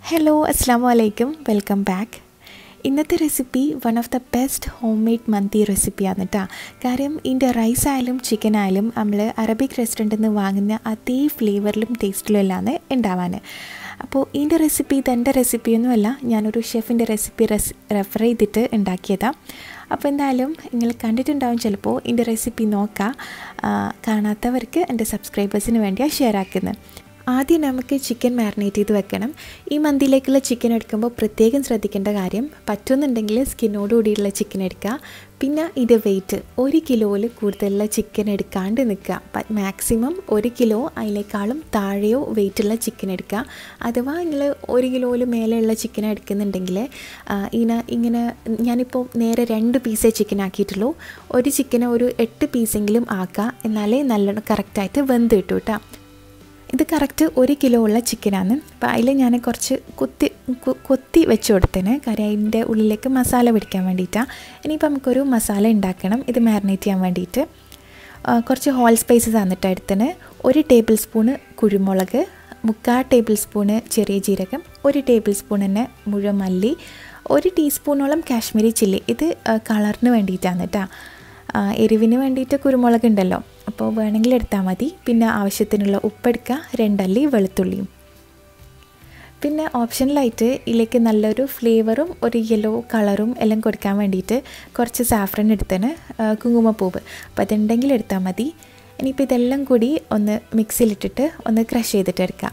hello അസ്സാം വലൈക്കും welcome back ഇന്നത്തെ recipe one of the best homemade mandi റെസിപ്പിയാണ് കേട്ടോ കാര്യം ഇതിൻ്റെ റൈസ് ആയാലും ചിക്കൻ ആയാലും നമ്മൾ അറബിക് റെസ്റ്റോറൻറ്റിൽ നിന്ന് വാങ്ങുന്ന അതേ ഫ്ലേവറിലും ടേസ്റ്റിലും എല്ലാമാണ് ഉണ്ടാവാൻ അപ്പോൾ ഇതിൻ്റെ റെസിപ്പി ഇതെൻ്റെ റെസിപ്പിയൊന്നുമല്ല ഞാനൊരു ഷെഫിൻ്റെ റെസിപ്പി റെസ് റെഫർ ചെയ്തിട്ട് ഉണ്ടാക്കിയതാണ് അപ്പോൾ എന്തായാലും നിങ്ങൾ കണ്ടിട്ടുണ്ടാവും ചിലപ്പോൾ ഇതിൻ്റെ റെസിപ്പി നോക്കാം കാണാത്തവർക്ക് എൻ്റെ സബ്സ്ക്രൈബേഴ്സിന് വേണ്ടിയാണ് ഷെയർ ആക്കുന്നത് ആദ്യം നമുക്ക് ചിക്കൻ മാരിനേറ്റ് ചെയ്ത് വെക്കണം ഈ മന്തിയിലേക്കുള്ള ചിക്കൻ എടുക്കുമ്പോൾ പ്രത്യേകം ശ്രദ്ധിക്കേണ്ട കാര്യം പറ്റുന്നുണ്ടെങ്കിൽ സ്കിന്നോടുകൂടിയുള്ള ചിക്കൻ എടുക്കുക പിന്നെ ഇത് വെയിറ്റ് ഒരു കിലോയിൽ കൂടുതലുള്ള ചിക്കൻ എടുക്കാണ്ട് നിൽക്കുക മാക്സിമം ഒരു കിലോ അതിനേക്കാളും താഴെയോ വെയിറ്റുള്ള ചിക്കൻ എടുക്കുക അഥവാ നിങ്ങൾ ഒരു കിലോയിൽ മേലെയുള്ള ചിക്കൻ എടുക്കുന്നുണ്ടെങ്കിൽ ഇങ്ങനെ ഇങ്ങനെ ഞാനിപ്പോൾ നേരെ രണ്ട് പീസേ ചിക്കൻ ആക്കിയിട്ടുള്ളൂ ഒരു ചിക്കനെ ഒരു എട്ട് പീസെങ്കിലും ആക്കുക എന്നാലേ നല്ലോണം കറക്റ്റായിട്ട് വെന്ത് കിട്ടും കേട്ടോ ഇത് കറക്റ്റ് ഒരു കിലോ ഉള്ള ചിക്കനാണ് അപ്പോൾ അതിൽ ഞാൻ കുറച്ച് കുത്തി കൊത്തി വെച്ച് കൊടുത്തേന് കാര്യം അതിൻ്റെ ഉള്ളിലേക്ക് മസാല പിടിക്കാൻ വേണ്ടിയിട്ടാണ് ഇനിയിപ്പോൾ നമുക്കൊരു മസാല ഉണ്ടാക്കണം ഇത് മാരിനേറ്റ് ചെയ്യാൻ വേണ്ടിയിട്ട് കുറച്ച് ഹോൾ സ്പൈസസ് തന്നിട്ട് എടുത്തിന് ഒരു ടേബിൾ സ്പൂണ് കുരുമുളക് മുക്കാൽ ടേബിൾ സ്പൂണ് ചെറിയ ജീരകം ഒരു ടേബിൾ സ്പൂൺ തന്നെ മുഴുവൻ മല്ലി ഒരു ടീസ്പൂണോളം കാശ്മീരി ചില്ലി ഇത് കളറിന് വേണ്ടിയിട്ടാണ് കേട്ടോ എരിവിന് വേണ്ടിയിട്ട് കുരുമുളക് ഉണ്ടല്ലോ അപ്പോൾ വേണമെങ്കിൽ എടുത്താൽ മതി പിന്നെ ആവശ്യത്തിനുള്ള ഉപ്പെടുക്കുക രണ്ടല്ലി വെളുത്തുള്ളിയും പിന്നെ ഓപ്ഷനിലായിട്ട് ഇതിലേക്ക് നല്ലൊരു ഫ്ലേവറും ഒരു യെല്ലോ കളറും എല്ലാം കൊടുക്കാൻ വേണ്ടിയിട്ട് കുറച്ച് സാഫ്രൻ എടുത്തതിന് കുങ്കുമപ്പൂവ് അപ്പോൾ അതുണ്ടെങ്കിൽ എടുത്താൽ മതി ഇനിയിപ്പോൾ ഇതെല്ലാം കൂടി ഒന്ന് മിക്സിയിലിട്ടിട്ട് ഒന്ന് ക്രഷ് ചെയ്തിട്ട് എടുക്കാം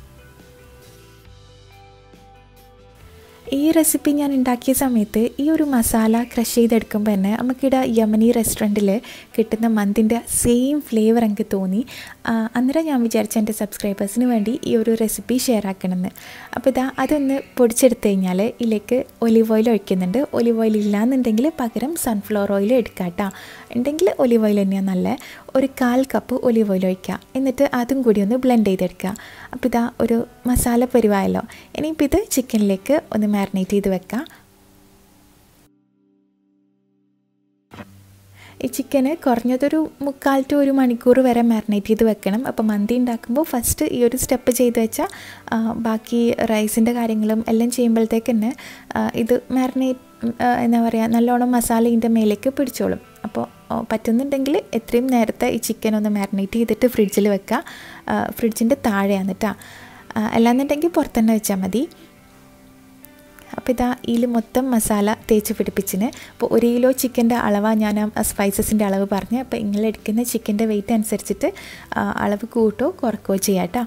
ഈ റെസിപ്പി ഞാൻ ഉണ്ടാക്കിയ സമയത്ത് ഈ ഒരു മസാല ക്രഷ് ചെയ്തെടുക്കുമ്പോൾ തന്നെ നമുക്കിവിടെ യമനി റെസ്റ്റോറൻറ്റിൽ കിട്ടുന്ന മന്തിൻ്റെ സെയിം ഫ്ലേവർ എനിക്ക് തോന്നി അന്നേരം ഞാൻ വിചാരിച്ച എൻ്റെ സബ്സ്ക്രൈബേഴ്സിന് വേണ്ടി ഈ ഒരു റെസിപ്പി ഷെയർ ആക്കണമെന്ന് അപ്പോൾ ഇതാ അതൊന്ന് പൊടിച്ചെടുത്ത് കഴിഞ്ഞാൽ ഇതിലേക്ക് ഒലിവ് ഓയിൽ ഒഴിക്കുന്നുണ്ട് ഒലിവ് ഓയിൽ ഇല്ലാന്നുണ്ടെങ്കിൽ പകരം സൺഫ്ലവർ ഓയിൽ എടുക്കാം കേട്ടോ ഉണ്ടെങ്കിൽ ഒലിവ് ഓയിൽ തന്നെയാണ് നല്ല ഒരു കാൽ കപ്പ് ഒലിവ് ഓയിൽ ഒഴിക്കുക എന്നിട്ട് അതും കൂടി ഒന്ന് ബ്ലെൻഡ് ചെയ്തെടുക്കുക അപ്പോൾ ഇതാ ഒരു മസാല പരിവായല്ലോ ഇനിയിപ്പോൾ ഇത് ചിക്കനിലേക്ക് ഒന്ന് മാരിനേറ്റ് ചെയ്ത് വെക്കാം ഈ ചിക്കന് കുറഞ്ഞതൊരു മുക്കാൽ ടു ഒരു മണിക്കൂർ വരെ മാരിനേറ്റ് ചെയ്ത് വെക്കണം അപ്പോൾ മന്തി ഉണ്ടാക്കുമ്പോൾ ഫസ്റ്റ് ഈ ഒരു സ്റ്റെപ്പ് ചെയ്ത് വെച്ചാൽ ബാക്കി റൈസിൻ്റെ കാര്യങ്ങളും എല്ലാം ചെയ്യുമ്പോഴത്തേക്ക് തന്നെ ഇത് മാരിനേറ്റ് എന്താ പറയുക നല്ലോണം മസാല ഇതിൻ്റെ മേലേക്ക് പിടിച്ചോളും അപ്പോൾ പറ്റുന്നുണ്ടെങ്കിൽ എത്രയും നേരത്തെ ഈ ചിക്കൻ ഒന്ന് മാരിനേറ്റ് ചെയ്തിട്ട് ഫ്രിഡ്ജിൽ വെക്കുക ഫ്രിഡ്ജിൻ്റെ താഴെയാണ് കേട്ടോ അല്ലാന്നുണ്ടെങ്കിൽ പുറത്തുതന്നെ വെച്ചാൽ മതി അപ്പോൾ ഇതാ ഇതിൽ മൊത്തം മസാല തേച്ച് പിടിപ്പിച്ചിന് അപ്പോൾ ഒരു കിലോ ചിക്കൻ്റെ അളവാണ് ഞാൻ ആ സ്പൈസസിൻ്റെ അളവ് പറഞ്ഞ് അപ്പോൾ നിങ്ങൾ എടുക്കുന്ന ചിക്കൻ്റെ വെയിറ്റ് അനുസരിച്ചിട്ട് അളവ് കൂട്ടോ കുറക്കോ ചെയ്യാം കേട്ടോ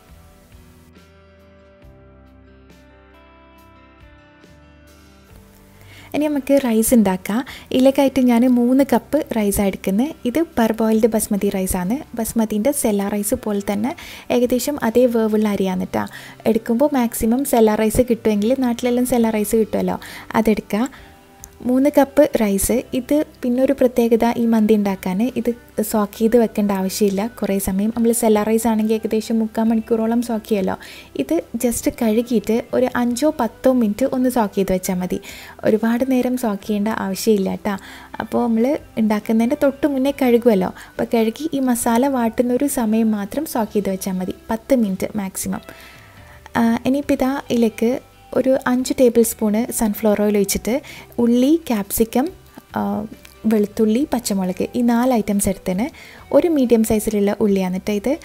ഇനി നമുക്ക് റൈസ് ഉണ്ടാക്കാം ഇതിലേക്കായിട്ട് ഞാൻ മൂന്ന് കപ്പ് റൈസാണ് എടുക്കുന്നത് ഇത് പെർ ബോയിൽഡ് ബസ്മതി റൈസാണ് ബസ്മതിൻ്റെ സെല്ല റൈസ് പോലെ തന്നെ ഏകദേശം അതേ വേവുള്ള അരിയാണ് കേട്ടോ എടുക്കുമ്പോൾ മാക്സിമം സെല്ല റൈസ് കിട്ടുമെങ്കിൽ നാട്ടിലെല്ലാം സെല്ല റൈസ് കിട്ടുമല്ലോ അതെടുക്കുക മൂന്ന് കപ്പ് റൈസ് ഇത് പിന്നെ ഒരു പ്രത്യേകത ഈ മന്തി ഉണ്ടാക്കാൻ ഇത് സോക്ക് ചെയ്ത് വെക്കേണ്ട ആവശ്യമില്ല കുറേ സമയം നമ്മൾ സെല്ല റൈസ് ആണെങ്കിൽ ഏകദേശം മുക്കാൽ മണിക്കൂറോളം സോക്ക് ചെയ്യുമല്ലോ ഇത് ജസ്റ്റ് കഴുകിയിട്ട് ഒരു അഞ്ചോ പത്തോ മിനിറ്റ് ഒന്ന് സോക്ക് ചെയ്ത് വെച്ചാൽ മതി ഒരുപാട് നേരം സോക്ക് ചെയ്യേണ്ട ആവശ്യമില്ല കേട്ടോ അപ്പോൾ നമ്മൾ ഉണ്ടാക്കുന്നതിൻ്റെ തൊട്ട് മുന്നേ കഴുകുമല്ലോ അപ്പോൾ കഴുകി ഈ മസാല വാട്ടുന്ന ഒരു സമയം മാത്രം സോക്ക് ചെയ്ത് വെച്ചാൽ മതി പത്ത് മിനിറ്റ് മാക്സിമം ഇനിയിപ്പോൾ ഇതാ ഇതിലേക്ക് ഒരു അഞ്ച് ടേബിൾ സ്പൂണ് സൺഫ്ലവർ ഓയിൽ ഒഴിച്ചിട്ട് ഉള്ളി ക്യാപ്സിക്കം വെളുത്തുള്ളി പച്ചമുളക് ഈ നാല് ഐറ്റംസ് എടുത്തതിന് ഒരു മീഡിയം സൈസിലുള്ള ഉള്ളിയാണ് കേട്ടോ ഇത്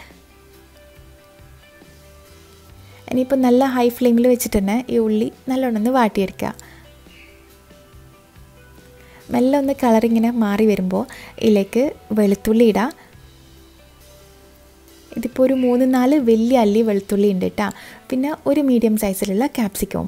ഇനിയിപ്പോൾ നല്ല ഹൈ ഫ്ലെയിമിൽ വെച്ചിട്ട് തന്നെ ഈ ഉള്ളി നല്ലോണം ഒന്ന് വാട്ടിയെടുക്കുക മെല്ലെ ഒന്ന് കളറിങ്ങനെ മാറി വരുമ്പോൾ ഇതിലേക്ക് വെളുത്തുള്ളി ഇടാം ഇതിപ്പോൾ ഒരു മൂന്ന് നാല് വലിയ അല്ലി വെളുത്തുള്ളി ഉണ്ട് കേട്ടോ പിന്നെ ഒരു മീഡിയം സൈസിലുള്ള ക്യാപ്സിക്കവും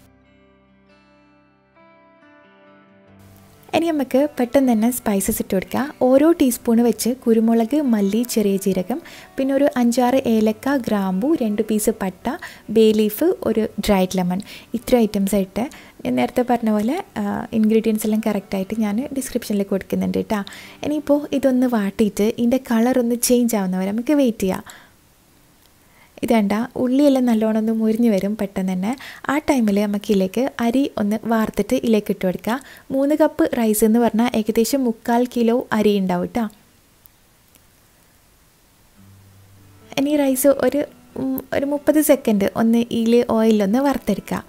ഇനി നമുക്ക് പെട്ടെന്ന് തന്നെ സ്പൈസസ് ഇട്ട് കൊടുക്കുക ഓരോ ടീസ്പൂണ് വെച്ച് കുരുമുളക് മല്ലി ചെറിയ ജീരകം പിന്നെ ഒരു അഞ്ചാറ് ഏലക്ക ഗ്രാമ്പു രണ്ട് പീസ് പട്ട ബേ ലീഫ് ഒരു ഡ്രൈഡ് ലെമൺ ഇത്ര ഐറ്റംസ് ആയിട്ട് ഞാൻ നേരത്തെ പറഞ്ഞ പോലെ ഇൻഗ്രീഡിയൻസ് എല്ലാം കറക്റ്റായിട്ട് ഞാൻ ഡിസ്ക്രിപ്ഷനിൽ കൊടുക്കുന്നുണ്ട് കേട്ടോ ഇനിയിപ്പോൾ ഇതൊന്ന് വാട്ടിയിട്ട് ഇതിൻ്റെ കളർ ഒന്ന് ചേഞ്ച് ആവുന്നവരെ നമുക്ക് വെയിറ്റ് ചെയ്യാം ഇതേണ്ട ഉള്ളിയെല്ലാം നല്ലോണം ഒന്ന് മുരിഞ്ഞ് വരും പെട്ടെന്ന് തന്നെ ആ ടൈമിൽ നമുക്ക് ഇതിലേക്ക് അരി ഒന്ന് വാർത്തിട്ട് ഇതിലേക്ക് ഇട്ട് കൊടുക്കുക മൂന്ന് കപ്പ് റൈസ് എന്ന് പറഞ്ഞാൽ ഏകദേശം മുക്കാൽ കിലോ അരി ഉണ്ടാവും കേട്ടോ ഇനി റൈസ് ഒരു ഉം, ഒരു മുപ്പത് സെക്കൻഡ് ഒന്ന് ഇതിൽ ഓയിലൊന്ന് വറുത്തെടുക്കുക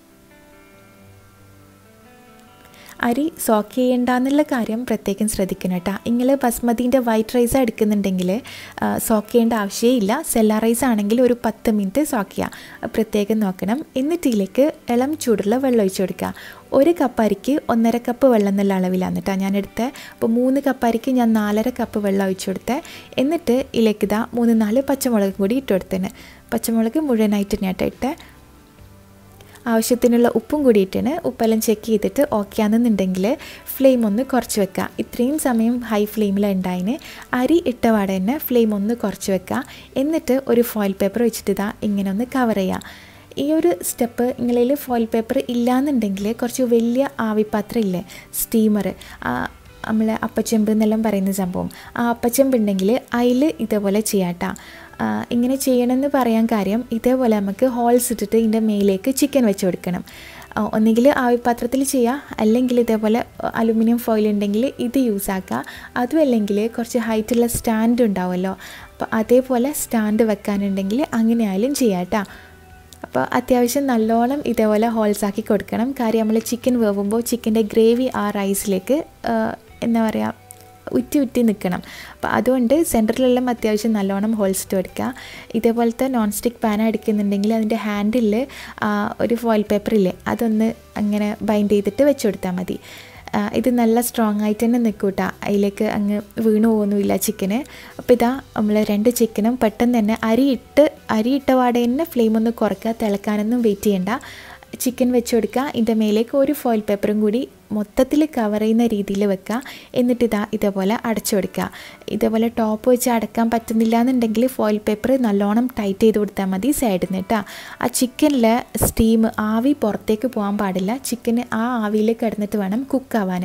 അരി സോക്ക് ചെയ്യേണ്ടെന്നുള്ള കാര്യം പ്രത്യേകം ശ്രദ്ധിക്കണം കേട്ടോ നിങ്ങൾ ബസ്മതിൻ്റെ വൈറ്റ് റൈസ് എടുക്കുന്നുണ്ടെങ്കിൽ സോക്ക് ചെയ്യേണ്ട ആവശ്യമില്ല സെല്ല റൈസ് ആണെങ്കിൽ ഒരു പത്ത് മിനിറ്റ് സോക്ക് ചെയ്യുക പ്രത്യേകം നോക്കണം എന്നിട്ട് ഇതിലേക്ക് ഇളം ചൂടുള്ള വെള്ളം ഒഴിച്ച് കൊടുക്കുക ഒരു കപ്പ് അരിക്ക് ഒന്നര കപ്പ് വെള്ളം എന്നുള്ള അളവിലാണ് കേട്ടോ ഞാൻ എടുത്തത് അപ്പോൾ മൂന്ന് കപ്പ് അരിക്ക് ഞാൻ നാലര കപ്പ് വെള്ളം ഒഴിച്ച് കൊടുത്തത് എന്നിട്ട് ഇതിലേക്ക് ഇതാ മൂന്ന് നാല് പച്ചമുളകും കൂടി ഇട്ട് കൊടുത്തേന് പച്ചമുളക് മുഴുവനായിട്ട് തന്നെയാട്ടോ ഇട്ടേ ആവശ്യത്തിനുള്ള ഉപ്പും കൂടിയിട്ടാണ് ഉപ്പെല്ലാം ചെക്ക് ചെയ്തിട്ട് ഓക്കെ ആണെന്നുണ്ടെങ്കിൽ ഫ്ലെയിം ഒന്ന് കുറച്ച് വെക്കുക ഇത്രയും സമയം ഹൈ ഫ്ലെയിമിലുണ്ടായിന് അരി ഇട്ട പാടെ തന്നെ ഫ്ലെയിം ഒന്ന് കുറച്ച് വെക്കുക എന്നിട്ട് ഒരു ഫോയിൽ പേപ്പർ വെച്ചിട്ട് ഇതാ ഇങ്ങനെ ഒന്ന് കവർ ചെയ്യുക ഈ ഒരു സ്റ്റെപ്പ് നിങ്ങളിൽ ഫോയിൽ പേപ്പർ ഇല്ലാന്നുണ്ടെങ്കിൽ കുറച്ച് വലിയ ആവിപ്പാത്രം ഇല്ലേ സ്റ്റീമർ നമ്മൾ അപ്പച്ചെമ്പ് എന്നെല്ലാം പറയുന്ന സംഭവം ആ അപ്പച്ചെമ്പ് ഉണ്ടെങ്കിൽ അതിൽ ഇതേപോലെ ചെയ്യാട്ടോ ആ, ഇങ്ങനെ ചെയ്യണമെന്ന് പറയാൻ കാര്യം ഇതേപോലെ നമുക്ക് ഹോൾസ് ഇട്ടിട്ട് ഇതിൻ്റെ മേലേക്ക് ചിക്കൻ വെച്ച് കൊടുക്കണം ആ, ഒന്നുകിൽ ആവിപാത്രത്തിൽ ചെയ്യുക അല്ലെങ്കിൽ ഇതേപോലെ അലുമിനിയം ഫോയിൽ ഉണ്ടെങ്കിൽ ഇത് യൂസ് ആക്കുക അതും അല്ലെങ്കിൽ കുറച്ച് ഹൈറ്റുള്ള സ്റ്റാൻഡ് ഉണ്ടാവുമല്ലോ അപ്പോൾ അതേപോലെ സ്റ്റാൻഡ് വെക്കാനുണ്ടെങ്കിൽ അങ്ങനെ ആയാലും ചെയ്യാം കേട്ടോ അപ്പോൾ അത്യാവശ്യം നല്ലോണം ഇതേപോലെ ഹോൾസ് ആക്കി കൊടുക്കണം കാര്യം നമ്മൾ ചിക്കൻ വേവുമ്പോൾ ചിക്കൻ്റെ ഗ്രേവി ആ റൈസിലേക്ക് എന്താ പറയുക ഉറ്റി ഉറ്റി നിൽക്കണം അപ്പോൾ അതുകൊണ്ട് സെൻറ്ററിലെല്ലാം അത്യാവശ്യം നല്ലോണം ഹോൾസ് ഇട്ട് കൊടുക്കുക ഇതേപോലത്തെ നോൺ സ്റ്റിക്ക് പാൻ അടിക്കുന്നുണ്ടെങ്കിൽ അതിൻ്റെ ഹാൻഡിലിൽ ഒരു ഫോയിൽ പേപ്പറില്ലേ അതൊന്ന് അങ്ങനെ ബൈൻഡ് ചെയ്തിട്ട് വെച്ച് കൊടുത്താൽ മതി ആ, ഇത് നല്ല സ്ട്രോങ് ആയിട്ട് തന്നെ നിൽക്കൂട്ടാ അതിലേക്ക് അങ്ങ് വീണു പോകുന്നുമില്ല ചിക്കന് അപ്പോൾ ഇതാ നമ്മൾ രണ്ട് ചിക്കനും പെട്ടെന്ന് തന്നെ അരി ഇട്ട് അരി ഇട്ട പാടെ തന്നെ ഫ്ലെയിം ഒന്ന് കുറക്കുക തിളക്കാനൊന്നും വെയിറ്റ് ചെയ്യണ്ട ചിക്കൻ വെച്ച് കൊടുക്കുക ഇതിൻ്റെ മേലേക്ക് ഒരു ഫോയിൽ പേപ്പറും കൂടി മൊത്തത്തിൽ കവർ ചെയ്യുന്ന രീതിയിൽ വെക്കുക എന്നിട്ട് ഇതാ ഇതേപോലെ അടച്ചു കൊടുക്കുക ഇതേപോലെ ടോപ്പ് വെച്ച് അടക്കാൻ പറ്റുന്നില്ല എന്നുണ്ടെങ്കിൽ ഫോയിൽ പേപ്പർ നല്ലോണം ടൈറ്റ് ചെയ്ത് കൊടുത്താൽ മതി സൈഡിൽ നിന്ന് കേട്ടോ ആ ചിക്കനിലെ സ്റ്റീം ആവി പുറത്തേക്ക് പോകാൻ പാടില്ല ചിക്കന് ആ ആവിയിൽ കിടന്നിട്ട് വേണം കുക്കാവാൻ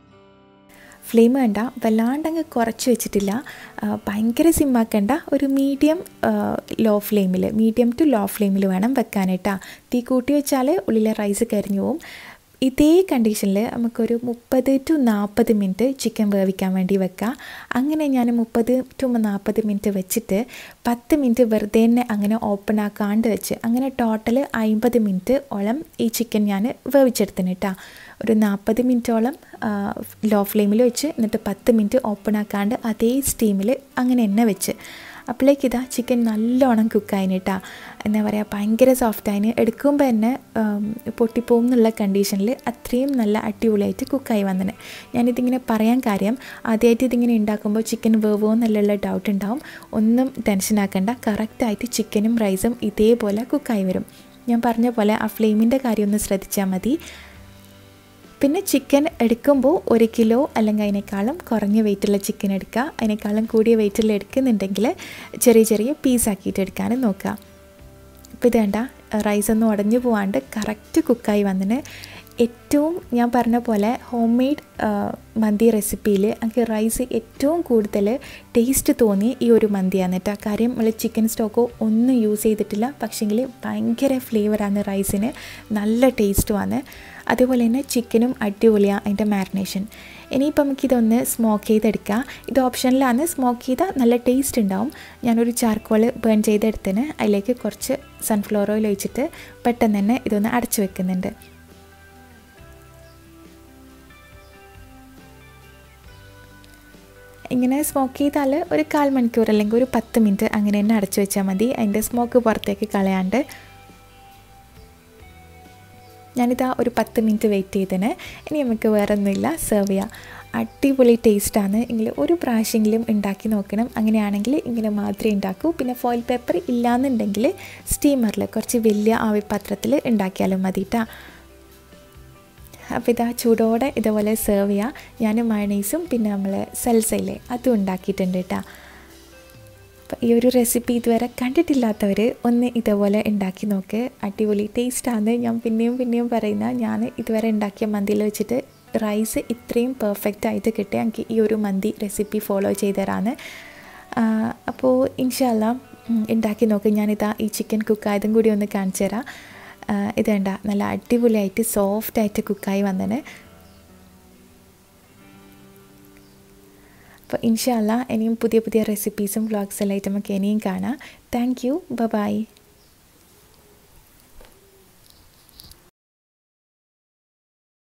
ഫ്ലെയിം വേണ്ട വല്ലാണ്ടങ്ങ് കുറച്ച് വെച്ചിട്ടില്ല ആ, ഭയങ്കര സിമ്മാക്കണ്ട ഒരു മീഡിയം ലോ ഫ്ലെയിമിൽ മീഡിയം ടു ലോ ഫ്ലെയിമിൽ വേണം വെക്കാനായിട്ടാ തീ കൂട്ടി വെച്ചാൽ ഉള്ളിലെ റൈസ് കരിഞ്ഞു പോവും ഇതേ കണ്ടീഷനിൽ നമുക്കൊരു മുപ്പത് ടു നാൽപ്പത് മിനിറ്റ് ചിക്കൻ വേവിക്കാൻ വേണ്ടി വെക്കാം അങ്ങനെ ഞാൻ മുപ്പത് ടു നാൽപ്പത് മിനിറ്റ് വെച്ചിട്ട് പത്ത് മിനിറ്റ് വെറുതെ തന്നെ അങ്ങനെ ഓപ്പൺ ആക്കാണ്ട് വെച്ച് അങ്ങനെ ടോട്ടൽ അമ്പത് മിനിറ്റ് ഓളം ഈ ചിക്കൻ ഞാൻ വേവിച്ചെടുത്തിന് കേട്ടോ ഒരു നാൽപ്പത് മിനിറ്റോളം ലോ ഫ്ലെയിമിൽ വെച്ച് എന്നിട്ട് പത്ത് മിനിറ്റ് ഓപ്പൺ ആക്കാണ്ട് അതേ സ്റ്റീമിൽ അങ്ങനെ എന്നെ വെച്ച് അപ്പോഴേക്ക് ഇതാ ചിക്കൻ നല്ലോണം കുക്കായിന് കേട്ടോ എന്താ പറയുക ഭയങ്കര സോഫ്റ്റായിന് എടുക്കുമ്പോൾ തന്നെ ഉം, പൊട്ടിപ്പോവും എന്നുള്ള കണ്ടീഷനിൽ അത്രയും നല്ല അടിപൊളിയായിട്ട് കുക്കായി വന്നിന് ഞാനിതിങ്ങനെ പറയാൻ കാര്യം ആദ്യമായിട്ട് ഇതിങ്ങനെ ഉണ്ടാക്കുമ്പോൾ ചിക്കൻ വേവോ എന്നുള്ള ഡൗട്ട് ഉണ്ടാവും ഒന്നും ടെൻഷൻ ആക്കണ്ട കറക്റ്റായിട്ട് ചിക്കനും റൈസും ഇതേപോലെ കുക്കായി വരും ഞാൻ പറഞ്ഞ പോലെ ആ ഫ്ലെയിമിൻ്റെ കാര്യം ഒന്ന് ശ്രദ്ധിച്ചാൽ മതി പിന്നെ ചിക്കൻ എടുക്കുമ്പോൾ ഒരു കിലോ അല്ലെങ്കിൽ അതിനേക്കാളും കുറഞ്ഞ വെയിറ്റുള്ള ചിക്കൻ എടുക്കുക അതിനേക്കാളും കൂടിയ വെയിറ്റുള്ള എടുക്കുന്നുണ്ടെങ്കിൽ ചെറിയ ചെറിയ പീസാക്കിയിട്ട് എടുക്കാനും നോക്കുക അപ്പോൾ ഇത് വേണ്ട റൈസ് ഒന്നും ഉടഞ്ഞു പോവാണ്ട് കറക്റ്റ് കുക്കായി വന്നിന് ഏറ്റവും ഞാൻ പറഞ്ഞ പോലെ ഹോം മെയ്ഡ് മന്തി റെസിപ്പിയിൽ എനിക്ക് റൈസ് ഏറ്റവും കൂടുതൽ ടേസ്റ്റ് തോന്നി ഈ ഒരു മന്തിയാണ് കേട്ടോ കാര്യം നമ്മൾ ചിക്കൻ സ്റ്റോക്കോ ഒന്നും യൂസ് ചെയ്തിട്ടില്ല പക്ഷേങ്കിൽ ഭയങ്കര ഫ്ലേവറാണ് റൈസിന് നല്ല ടേസ്റ്റുമാണ് അതേപോലെ തന്നെ ചിക്കനും അടിപൊളിയാണ് അതിൻ്റെ മാരിനേഷൻ ഇനിയിപ്പോൾ നമുക്കിതൊന്ന് സ്മോക്ക് ചെയ്തെടുക്കാം ഇത് ഓപ്ഷനിലാണ് സ്മോക്ക് ചെയ്താൽ നല്ല ടേസ്റ്റ് ഉണ്ടാവും ഞാനൊരു ചാർക്കോൾ ബേൺ ചെയ്തെടുത്തിന് അതിലേക്ക് കുറച്ച് സൺഫ്ലവർ ഓയിൽ ഒഴിച്ചിട്ട് പെട്ടെന്ന് തന്നെ ഇതൊന്ന് അടച്ചു വെക്കുന്നുണ്ട് ഇങ്ങനെ സ്മോക്ക് ചെയ്താൽ ഒരു കാൽ മണിക്കൂർ അല്ലെങ്കിൽ ഒരു പത്ത് മിനിറ്റ് അങ്ങനെ തന്നെ അടച്ചു വെച്ചാൽ മതി അതിൻ്റെ സ്മോക്ക് പുറത്തേക്ക് കളയാണ്ട് ഞാനിതാ ഒരു പത്ത് മിനിറ്റ് വെയിറ്റ് ചെയ്തതിന് ഇനി നമുക്ക് വേറെ ഒന്നുമില്ല സെർവ് ചെയ്യാം അടിപൊളി ടേസ്റ്റാണ് എങ്കിൽ ഒരു പ്രാവശ്യമെങ്കിലും ഉണ്ടാക്കി നോക്കണം അങ്ങനെയാണെങ്കിൽ ഇങ്ങനെ മാത്രമേ ഉണ്ടാക്കൂ പിന്നെ ഫോയിൽ പേപ്പർ ഇല്ലാന്നുണ്ടെങ്കിൽ സ്റ്റീമറിൽ കുറച്ച് വലിയ ആവിപാത്രത്തിൽ ഉണ്ടാക്കിയാലും മതി കേട്ടോ അപ്പോൾ ഇതാ ചൂടോടെ ഇതുപോലെ സെർവ് ചെയ്യുക ഞാൻ മയണൈസും പിന്നെ നമ്മൾ സൽസയിലെ അതും ഉണ്ടാക്കിയിട്ടുണ്ട് കേട്ടോ അപ്പോൾ ഈ ഒരു റെസിപ്പി ഇതുവരെ കണ്ടിട്ടില്ലാത്തവർ ഒന്ന് ഇതേപോലെ ഉണ്ടാക്കി നോക്ക് അടിപൊളി ടേസ്റ്റാണ് ഞാൻ പിന്നെയും പിന്നെയും പറയുന്ന ഞാൻ ഇതുവരെ ഉണ്ടാക്കിയ മന്തിയിൽ വെച്ചിട്ട് റൈസ് ഇത്രയും പെർഫെക്റ്റ് ആയിട്ട് കിട്ടിയ എനിക്ക് ഈ ഒരു മന്തി റെസിപ്പി ഫോളോ ചെയ്ത് തരാണ് അപ്പോൾ ഇൻഷാല്ല ഉണ്ടാക്കി നോക്ക് ഞാനിതാ ഈ ചിക്കൻ കുക്കായതും കൂടി ഒന്ന് കാണിച്ചു തരാം ആ, ഇത് വേണ്ട നല്ല അടിപൊളിയായിട്ട് സോഫ്റ്റായിട്ട് കുക്കായി വന്നതിന് അപ്പോൾ ഇൻഷാല്ല ഇനിയും പുതിയ പുതിയ റെസിപ്പീസും വ്ളോഗ്സ് എല്ലായിട്ടും നമുക്ക് ഇനിയും കാണാം താങ്ക് യു ബൈ